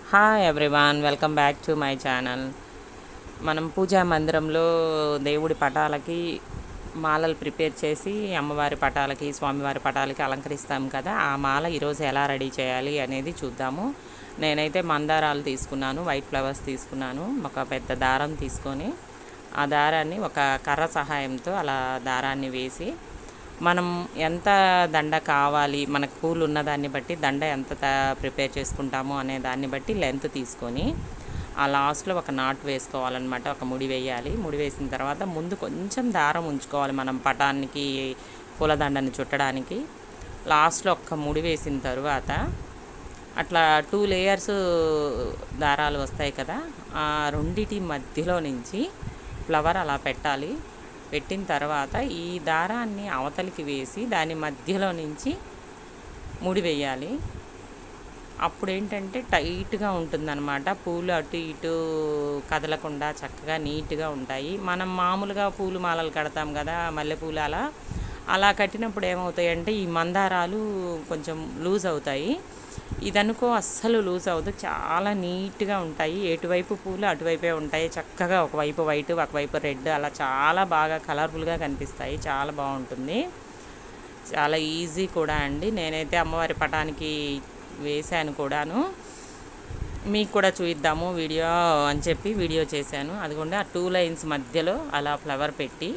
hi everyone welcome back to my channel మనం పూజా మందిరంలో దేవుడి పటాలకి మాలలు ప్రిపేర్ చేసి అమ్మవారి పటాలకి స్వామివారి పటాలకి అలంకరిస్తాం కదా ఆ మాల ఈరోజు ఎలా రెడీ చేయాలి అనేది చూద్దాము నేనైతే మందారాలు తీసుకున్నాను వైట్ ఫ్లవర్స్ తీసుకున్నాను ఒక పెద్ద దారం తీసుకొని ఆ దారాన్ని ఒక కర్ర సహాయంతో అలా దారాన్ని వేసి మనం ఎంత దండ కావాలి మనకు పూలు ఉన్నదాన్ని బట్టి దండ ఎంత త- ప్రిపేర్ చేసుకుంటామో అనే దాన్ని బట్టి లెంత్ తీసుకొని ఆ లాస్ట్లో ఒక నాట్ వేసుకోవాలన్నమాట ఒక ముడి వేయాలి ముడి వేసిన తర్వాత ముందు కొంచెం దారం ఉంచుకోవాలి మనం పటానికి పూలదండని చుట్టడానికి లాస్ట్లో ఒక్క ముడి వేసిన తర్వాత అట్లా టూ లేయర్స్ దారాలు వస్తాయి కదా ఆ రెండిటి మధ్యలో నుంచి ఫ్లవర్ అలా పెట్టాలి పెట్టిన తర్వాత ఈ దారాన్ని అవతలికి వేసి దాని మధ్యలో నుంచి ముడి వేయాలి అప్పుడు ఏంటంటే టైట్గా ఉంటుందన్నమాట పూలు అటు ఇటు కదలకుండా చక్కగా నీట్గా ఉంటాయి మనం మామూలుగా పూలు మాలలు కడతాం కదా మల్లెపూలు అలా అలా కట్టినప్పుడు ఏమవుతాయంటే ఈ మందారాలు కొంచెం లూజ్ అవుతాయి ఇదనుకో అస్సలు లూజ్ అవ్వదు చాలా నీట్గా ఉంటాయి ఎటువైపు పూలు అటువైపే ఉంటాయి చక్కగా ఒకవైపు వైట్ ఒకవైపు రెడ్ అలా చాలా బాగా కలర్ఫుల్గా కనిపిస్తాయి చాలా బాగుంటుంది చాలా ఈజీ కూడా అండి నేనైతే అమ్మవారి పటానికి వేశాను కూడాను మీకు కూడా చూద్దాము వీడియో అని చెప్పి వీడియో చేశాను అదిగోండి ఆ టూ లైన్స్ మధ్యలో అలా ఫ్లవర్ పెట్టి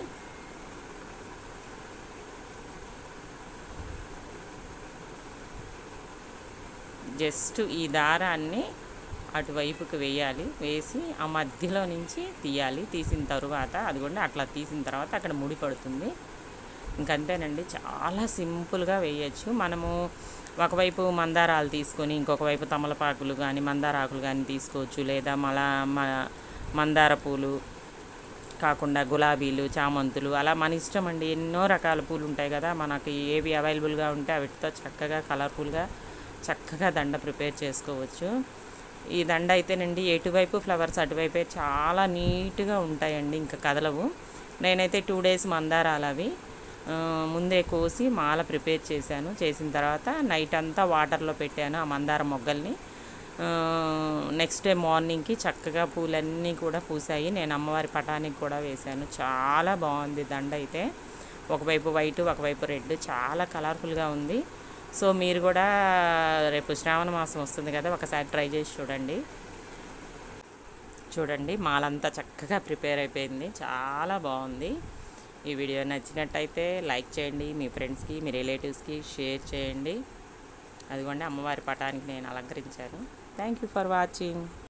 జస్ట్ ఈ దారాన్ని అటువైపుకి వేయాలి వేసి ఆ మధ్యలో నుంచి తీయాలి తీసిన తరువాత అదిగోండి అట్లా తీసిన తర్వాత అక్కడ ముడి పడుతుంది ఇంకంతేనండి చాలా సింపుల్గా వేయచ్చు మనము ఒకవైపు మందారాలు తీసుకొని ఇంకొక వైపు తమలపాకులు కానీ మందారాకులు కానీ తీసుకోవచ్చు లేదా మళ్ళా మ- మందార పూలు కాకుండా గులాబీలు చామంతులు అలా మన ఇష్టం అండి ఎన్నో రకాల పూలు ఉంటాయి కదా మనకి ఏవి అవైలబుల్గా ఉంటే వాటితో చక్కగా కలర్ఫుల్గా చక్కగా దండ ప్రిపేర్ చేసుకోవచ్చు ఈ దండ అయితేనండి ఎటువైపు ఫ్లవర్స్ అటువైపే చాలా నీట్గా ఉంటాయండి ఇంకా కదలవు నేనైతే టూ డేస్ మందారాలు అవి ఆ, ముందే కోసి మాల ప్రిపేర్ చేశాను చేసిన తర్వాత నైట్ అంతా వాటర్లో పెట్టాను ఆ మందార మొగ్గల్ని నెక్స్ట్ డే మార్నింగ్కి చక్కగా పూలన్నీ కూడా పూసాయి నేను అమ్మవారి పటానికి కూడా వేశాను చాలా బాగుంది దండ అయితే ఒకవైపు వైట్ ఒకవైపు రెడ్ చాలా కలర్ఫుల్గా ఉంది సో మీరు కూడా రేపు శ్రావణ మాసం వస్తుంది కదా ఒకసారి ట్రై చేసి చూడండి చూడండి మాలంతా చక్కగా ప్రిపేర్ అయిపోయింది చాలా బాగుంది ఈ వీడియో నచ్చినట్టయితే లైక్ చేయండి మీ ఫ్రెండ్స్కి మీ రిలేటివ్స్కి షేర్ చేయండి అదిగోండి అమ్మవారి పటానికి నేను అలంకరించాను థ్యాంక్ యూ ఫర్ వాచింగ్